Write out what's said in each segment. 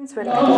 friends welcome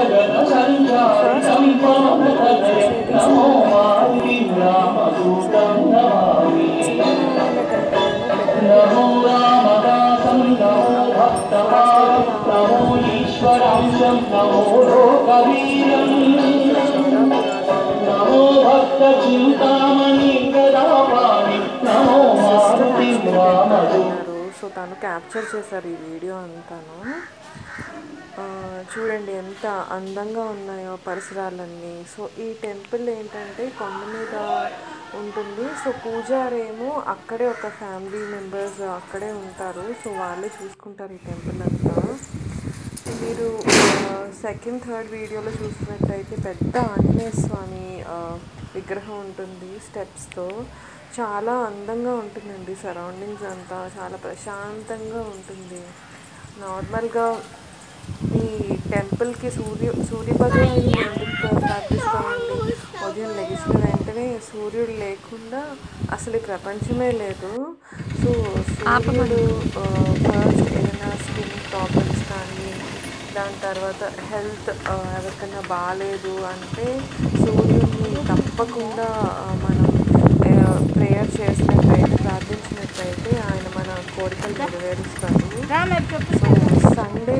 నమో భక్త చింతామణి గదాపాణి నమో మారుతి రామదు సో తను క్యాప్చర్ చేశారు ఈ వీడియో అంతాను ఆ, చూడండి ఎంత అందంగా ఉన్నాయో పరిసరాలన్నీ సో ఈ టెంపుల్ ఏంటంటే కొండ మీద ఉంటుంది సో పూజారేమో అక్కడే ఒక ఫ్యామిలీ మెంబర్స్ అక్కడే ఉంటారు సో వాళ్ళే చూసుకుంటారు ఈ టెంపుల్ అంతా మీరు సెకండ్ థర్డ్ వీడియోలో చూసినట్టయితే పెద్ద ఆంజనేయ స్వామి ఆ, విగ్రహం ఉంటుంది స్టెప్స్తో చాలా అందంగా ఉంటుందండి సరౌండింగ్స్ అంతా చాలా ప్రశాంతంగా ఉంటుంది నార్మల్గా ఈ టెంపుల్కి సూర్యు సూర్య భగవాన్ని ఎందుకు ప్రార్థిస్తామండి ఉదయం లెగిసిన వెంటనే సూర్యుడు లేకుండా అసలు ఈ ప్రపంచమే లేదు సో సూర్యుడు ఫస్ట్ ఏదైనా స్కిన్ ప్రాబ్లమ్స్ కానీ దాని తర్వాత హెల్త్ ఎవరికైనా బాగాలేదు అంటే సూర్యుడిని తప్పకుండా ఆ, మనం ప్రేయర్ చేసినట్టయితే ప్రార్థించినట్టయితే ఆయన మన కోరికలు నెరవేరుస్తారు సో సండే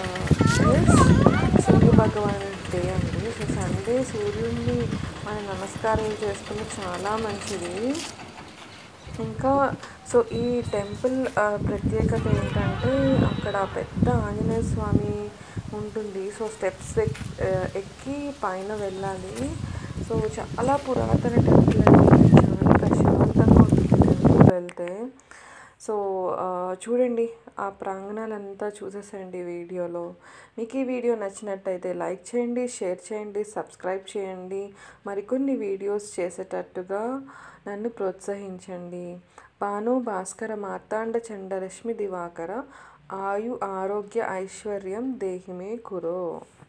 సూర్య భగవాన్ డే అండి సో సండే సూర్యుడిని మనం నమస్కారం చేసుకుని చాలా మంచిది ఇంకా సో ఈ టెంపుల్ ఆ, ప్రత్యేకత ఏంటంటే అక్కడ పెద్ద ఆంజనేయ స్వామి ఉంటుంది సో స్టెప్స్ ఎక్- ఆ, ఎక్కి పైన వెళ్ళాలి సో చాలా పురాతన టెంపుల్ అండి చాలా ప్రశాంతంగా ఉంటుంది టెంపుల్ వెళ్తే సో ఆ, చూడండి ఆ ప్రాంగణాలంతా చూసేసండి వీడియోలో మీకు ఈ వీడియో నచ్చినట్టయితే లైక్ చేయండి షేర్ చేయండి సబ్స్క్రైబ్ చేయండి మరికొన్ని వీడియోస్ చేసేటట్టుగా నన్ను ప్రోత్సహించండి భాను భాస్కర మార్తాండ చండరశ్మి దివాకర ఆయు ఆరోగ్య ఐశ్వర్యం దేహిమే కురో